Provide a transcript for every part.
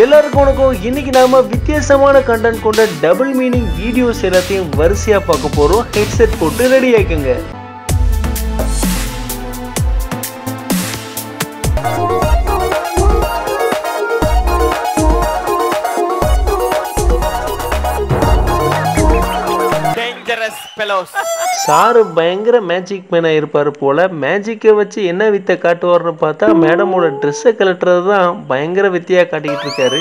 எல்லாருக்கும் வணக்கம் இன்னைக்கு நாம வித்தியாசமான கண்டென்ட் கொண்ட டபுள் மீனிங் வீடியோஸ் எல்லாத்தையும் வரிசையா பார்க்க போறோம் ஹெட்செட் போட்டு ரெடி ஆயிக்கங்க டேஞ்சரஸ் பெலோஸ் சாரு பயங்கர மேஜிக் மேனா இருப்பாரு போல மேஜிக்கை வச்சு என்ன வித்தை காட்டுவார்னு பார்த்தா மேடமோட ட்ரெஸ்ஸை கலட்டுறது தான் பயங்கர வித்தையா காட்டிக்கிட்டு இருக்காரு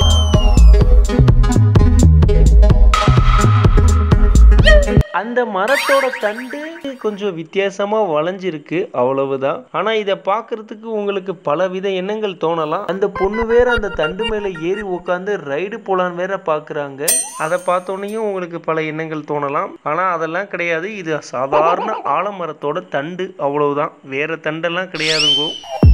அந்த மரத்தோட தண்டு கொஞ்சம் வித்தியாசமா வளைஞ்சிருக்கு அவ்வளவுதான் ஆனா இதை பார்க்கிறதுக்கு உங்களுக்கு பலவித எண்ணங்கள் தோணலாம் அந்த பொண்ணு வேற அந்த தண்டு மேல ஏறி உட்காந்து ரைடு போலான்னு வேற பாக்குறாங்க அதை பார்த்தோன்னையும் உங்களுக்கு பல எண்ணங்கள் தோணலாம் ஆனா அதெல்லாம் கிடையாது இது சாதாரண ஆலமரத்தோட தண்டு அவ்வளவுதான் வேற தண்டெல்லாம் கிடையாதுங்கோ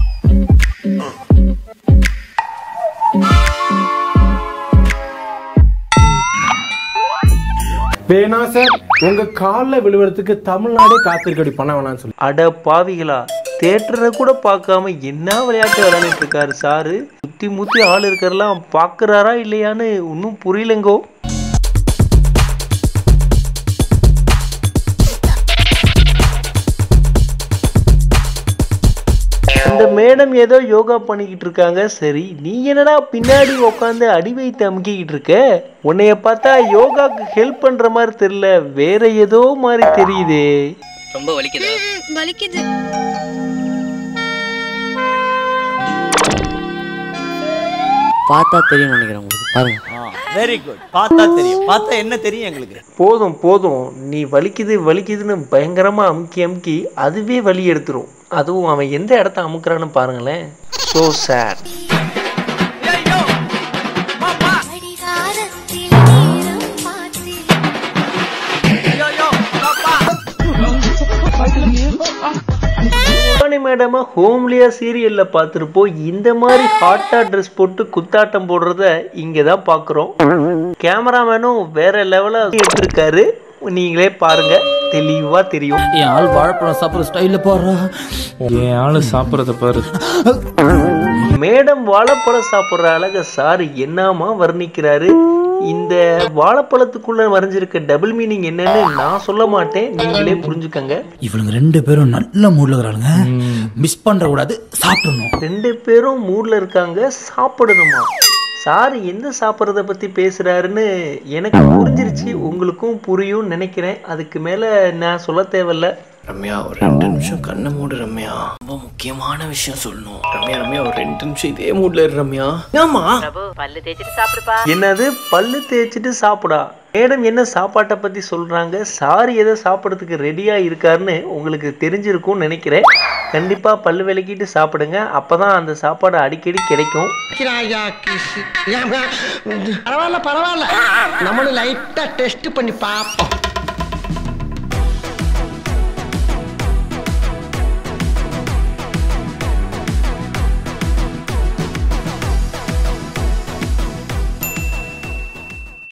வேணா சார் உங்க கால்ல விழுவறதுக்கு தமிழ்நாடே காத்திருக்கடி பண்ண வேணாம்னு சொல்லி அட பாவிகளா தேட்டரை கூட பார்க்காம என்ன விளையாட்டு விளையாண்டுட்டு இருக்காரு சாரு சுத்தி முத்தி ஆள் இருக்கிறலாம் பார்க்கறாரா இல்லையான்னு ஒன்றும் புரியலங்கோ இந்த மேடம் ஏதோ யோகா பண்ணிக்கிட்டு இருக்காங்க சரி நீ என்னடா பின்னாடி உட்காந்து அடி வைத்து அமுக்கிக்கிட்டு இருக்க உன்னைய பார்த்தா யோகாக்கு ஹெல்ப் பண்ற மாதிரி தெரியல வேற ஏதோ மாதிரி தெரியுதே ரொம்ப வலிக்குதா ம், வலிக்குது பார்த்தா தெரியும் நினைக்கிறேன் உங்களுக்கு பாருங்க வெரி குட் பார்த்தா தெரியும் பார்த்தா என்ன தெரியும் எங்களுக்கு போதும் போதும் நீ வலிக்குது வலிக்குதுன்னு பயங்கரமா அமுக்கி அமுக்கி அதுவே வலி எடுத்துரும் அதுவும் அவன் எந்த இடத்த அமுக்குறான்னு பாருங்களேன் ஸோ சேட் அடிகாரத்தில் நேரம் பார்த்து ராணி மேடமா ஹோம்லியா சீரியல்ல பார்த்துருப்போம் இந்த மாதிரி ஹாட்டா ட்ரெஸ் போட்டு குத்தாட்டம் போடுறத இங்க தான் பார்க்குறோம் கேமராமேனும் வேற லெவலா எடுத்திருக்காரு நீங்களே பாருங்க தெளிவா தெரியும் என் ஆள் வாழைப்பழம் சாப்பிட்ற ஸ்டைலில் போடுறா என் ஆளு சாப்பிடறத பாரு மேடம் வாழைப்பழம் சாப்பிட்ற அழக சார் என்னமா வர்ணிக்கிறாரு இந்த வாழைப்பழத்துக்குள்ள மறைஞ்சிருக்க டபுள் மீனிங் என்னன்னு நான் சொல்ல மாட்டேன் நீங்களே புரிஞ்சுக்கங்க இவளுங்க ரெண்டு பேரும் நல்ல மூட்ல இருக்கிறாளுங்க மிஸ் பண்ற கூடாது சாப்பிடணும் ரெண்டு பேரும் மூட்ல இருக்காங்க சாப்பிடணுமா சார் எந்த சாப்பிட்றத பத்தி பேசுறாருன்னு எனக்கு புரிஞ்சிருச்சு உங்களுக்கும் புரியும்னு நினைக்கிறேன் அதுக்கு மேல நான் சொல்ல தேவையில்ல ரம்யா ஒரு ரெண்டு நிமிஷம் கண்ணை மூடு ரம்யா ரொம்ப முக்கியமான விஷயம் சொல்லணும் ரம்யா ரம்யா ஒரு ரெண்டு நிமிஷம் இதே மூட்ல இரு ரம்யா ஆமா என்னது பல்லு தேய்ச்சிட்டு சாப்பிடா மேடம் என்ன சாப்பாட்டை பத்தி சொல்றாங்க சார் எதை சாப்பிட்றதுக்கு ரெடியா இருக்காருன்னு உங்களுக்கு தெரிஞ்சிருக்கும்னு நினைக்கிறேன் கண்டிப்பா பல்லு விளக்கிட்டு சாப்பிடுங்க அப்பதான் அந்த சாப்பாடு அடிக்கடி கிடைக்கும் பரவாயில்ல பரவாயில்ல நம்மளும் லைட்டா டெஸ்ட் பண்ணி பார்ப்போம்